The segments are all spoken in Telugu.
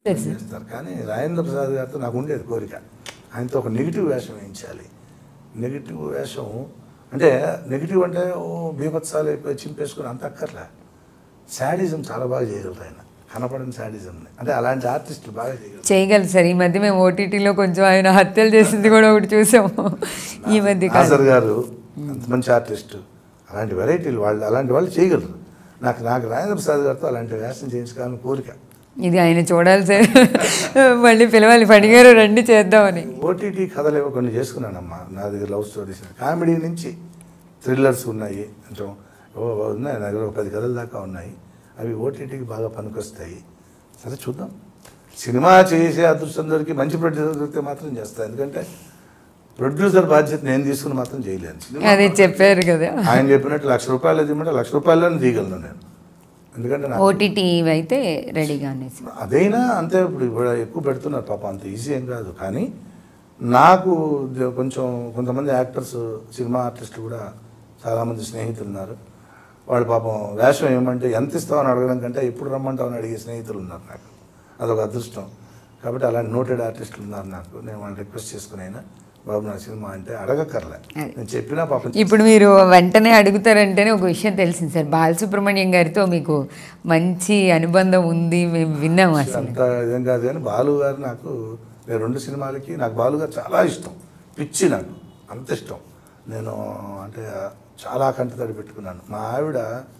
చేస్తారు కానీ రాజేంద్ర ప్రసాద్ గారితో నాకు ఉండేది కోరిక ఆయనతో ఒక నెగిటివ్ వేషం వేయించాలి నెగిటివ్ వేషం అంటే నెగిటివ్ అంటే ఓ బీభత్సాలు అయిపోయి చింపేసుకుని అంత అక్కర్లే శాడిజం చాలా బాగా చేయగలరు ఆయన కనపడని శాడిజంని అంటే అలాంటి ఆర్టిస్టులు బాగా చేయగలరు చేయగలరు సార్ ఈ మధ్య మేము ఓటీటీలో కొంచెం ఆయన హత్యలు చేసింది కూడా ఒకటి చూసాము ఈ మధ్య కాలం నాసర్ గారు అంత మంచి ఆర్టిస్ట్ అలాంటి వెరైటీలు వాళ్ళు అలాంటి వాళ్ళు చేయగలరు నాకు నాకు రాజేంద్ర ప్రసాద్ గారితో అలాంటి వేషం చేయించుకోవాలని కోరిక ఇది ఆయన చూడాలి సార్ మళ్ళీ పిలవాలి పడిగారు రండి చేద్దామని ఓటీటీ కథలు ఏవో కొన్ని చేసుకున్నానమ్మా నా దగ్గర లవ్ స్టోరీస్ కామెడీ నుంచి థ్రిల్లర్స్ ఉన్నాయి కొంచెం ఓ ఉన్నాయి నా దగ్గర ఒక పది కథల దాకా ఉన్నాయి అవి ఓటీటీకి బాగా పనికొస్తాయి సరే చూద్దాం సినిమా చేసే అదృష్టం దొరికి మంచి ప్రొడ్యూసర్ దొరికితే మాత్రం చేస్తాను ఎందుకంటే ప్రొడ్యూసర్ బాధ్యత నేను తీసుకుని మాత్రం చేయలేను సినిమా అదే చెప్పారు కదా ఆయన చెప్పినట్టు లక్ష రూపాయలు ఇవ్వమంటే లక్ష రూపాయలని తీయగలను నేను ఎందుకంటే నాకు ఓటీటీ అయితే రెడీగానే సార్ అదైనా అంతే ఇప్పుడు ఇప్పుడు ఎక్కువ పెడుతున్నారు పాపం అంత ఈజీ ఏం కాదు కానీ నాకు ద- కొంచెం కొంతమంది యాక్టర్స్ సినిమా ఆర్టిస్టులు కూడా చాలామంది స్నేహితులు ఉన్నారు వాళ్ళు పాపం వేషం ఏమంటే ఎంత ఇస్తామని అడగడం కంటే ఎప్పుడు రమ్మంటామని అడిగే స్నేహితులు ఉన్నారు నాకు అదొక అదృష్టం కాబట్టి అలాంటి నోటెడ్ ఆర్టిస్టులు ఉన్నారు నాకు నేను వాళ్ళని రిక్వెస్ట్ చేసుకుని అయినా బాబు నా సినిమా అంటే అడగక్కర్లే అదే. నేను చెప్పినా పాపం ఇప్పుడు మీరు వెంటనే అడుగుతారంటేనే ఒక విషయం తెలిసింది సార్ బాలసుబ్రహ్మణ్యం గారితో మీకు మంచి అనుబంధం ఉంది మేము విన్నాము అసలు అంత ఇదేం కాదు కానీ బాలు గారు నాకు నేను రెండు సినిమాలకి నాకు బాలు గారు చాలా ఇష్టం పిచ్చి నాకు అంత ఇష్టం నేను అంటే చాలా కంటతడి పెట్టుకున్నాను మా ఆవిడ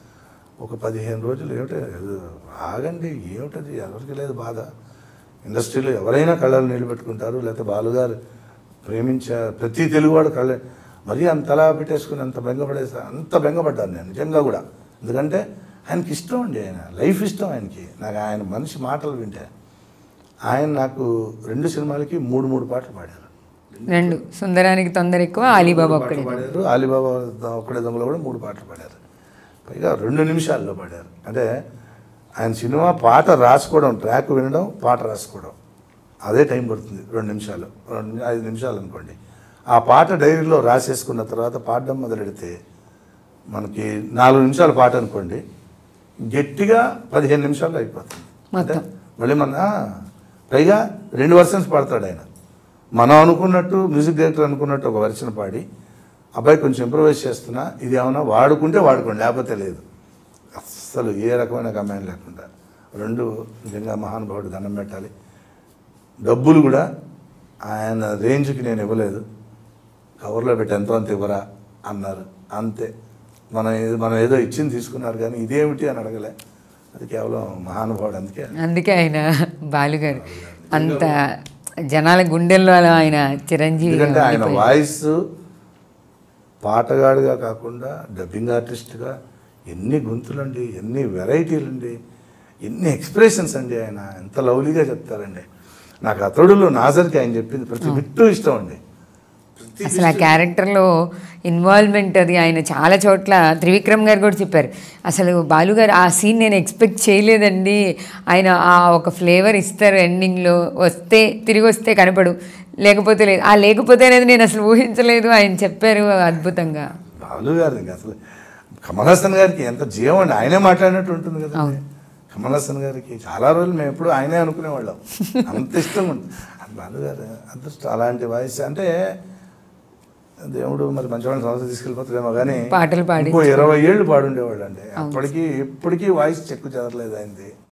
ఒక పదిహేను రోజులు ఏమిటి ఆగండి ఏమిటది ఎవరికి లేదు బాధ ఇండస్ట్రీలో ఎవరైనా కళ్ళలు నీళ్ళు పెట్టుకుంటారు లేకపోతే బాలుగారు ప్రేమించే ప్రతి తెలుగువాడు కళ్ళ మరీ అంతలా పెట్టేసుకుని అంత బెంగపడేసి అంత బెంగపడ్డాను నేను నిజంగా కూడా ఎందుకంటే ఆయనకి ఇష్టం అండి ఆయన లైఫ్ ఇష్టం ఆయనకి నాకు ఆయన మనిషి మాటలు వింటే ఆయన నాకు రెండు సినిమాలకి మూడు మూడు పాటలు పాడారు రెండు సుందరానికి తొందర ఎక్కువ అలీబాబా మూడు ఒక్కడే పాటలు పాడారు అలీబాబా ద- ఒక్కడే దొంగలో కూడా మూడు పాటలు పాడారు పైగా రెండు నిమిషాల్లో పాడారు అంటే ఆయన సినిమా పాట రాసుకోవడం ట్రాక్ వినడం పాట రాసుకోవడం అదే టైం పడుతుంది రెండు నిమిషాలు రెండు ఐదు నిమిషాలు అనుకోండి ఆ పాట డైరీలో రాసేసుకున్న తర్వాత పాడడం మొదలెడితే మనకి నాలుగు నిమిషాల పాట అనుకోండి గట్టిగా పదిహేను నిమిషాల్లో అయిపోతుంది అంటే మొత్తం. మళ్ళీ మన పైగా రెండు వర్షన్స్ పాడతాడు ఆయన మనం అనుకున్నట్టు మ్యూజిక్ డైరెక్టర్ అనుకున్నట్టు ఒక వర్షన్ పాడి అబ్బాయి కొంచెం ఇంప్రవైజ్ చేస్తున్నా ఇది ఏమన్నా వాడుకుంటే వాడుకోండి లేకపోతే లేదు అస్సలు ఏ రకమైన కమాండ్ లేకుండా రెండు నిజంగా మహానుభావుడు దండం పెట్టాలి డబ్బులు కూడా ఆయన రేంజ్కి నేను ఇవ్వలేదు కవర్లో పెట్టి ఎంతో అంత ఇవ్వరా అన్నారు అంతే మనం ఏదో మనం ఏదో ఇచ్చింది తీసుకున్నారు కానీ ఇదేమిటి అని అడగలే అది కేవలం మహానుభావుడు అందుకే అందుకే ఆయన బాలుగారు అంత జనాల గుండెల్లో అలా ఆయన చిరంజీవి ఎందుకంటే ఆయన వాయిస్ పాటగాడిగా కాకుండా డబ్బింగ్ ఆర్టిస్ట్గా ఎన్ని గొంతులండి ఎన్ని వెరైటీలు అండి ఎన్ని ఎక్స్ప్రెషన్స్ అండి ఆయన ఎంత లవ్లీగా చెప్తారండి నాకు అతడులో నాజర్కి ఆయన చెప్పింది ప్రతి బిట్టు ఇష్టం అండి ప్రతి అసలు ఆ క్యారెక్టర్లో ఇన్వాల్వ్మెంట్ అది ఆయన చాలా చోట్ల త్రివిక్రమ్ గారు కూడా చెప్పారు అసలు బాలుగారు ఆ సీన్ నేను ఎక్స్పెక్ట్ చేయలేదండి ఆయన ఆ ఒక ఫ్లేవర్ ఇస్తారు ఎండింగ్లో వస్తే తిరిగి వస్తే కనపడు లేకపోతే లేదు ఆ లేకపోతే అనేది నేను అసలు ఊహించలేదు ఆయన చెప్పారు అద్భుతంగా బాలు గారు ఇంకా అసలు కమల్ హాసన్ గారికి ఎంత జీవం అండి ఆయనే మాట్లాడినట్టు ఉంటుంది కదా అవును. కమల్ హాసన్ గారికి చాలా రోజులు మేము ఎప్పుడు ఆయనే అనుకునేవాళ్ళం అంత ఇష్టం ఉంది అది బాలు గారు అదృష్టం అలాంటి వాయిస్ అంటే దేవుడు మరి మంచి వాళ్ళని సంవత్సరం తీసుకెళ్ళిపోతాడేమో కానీ పాటలు పాడి ఇంకో ఇరవై ఏళ్ళు పాడుండేవాళ్ళు అండి అప్పటికి ఇప్పటికీ వాయిస్ చెక్కు చెదరలేదు ఆయనది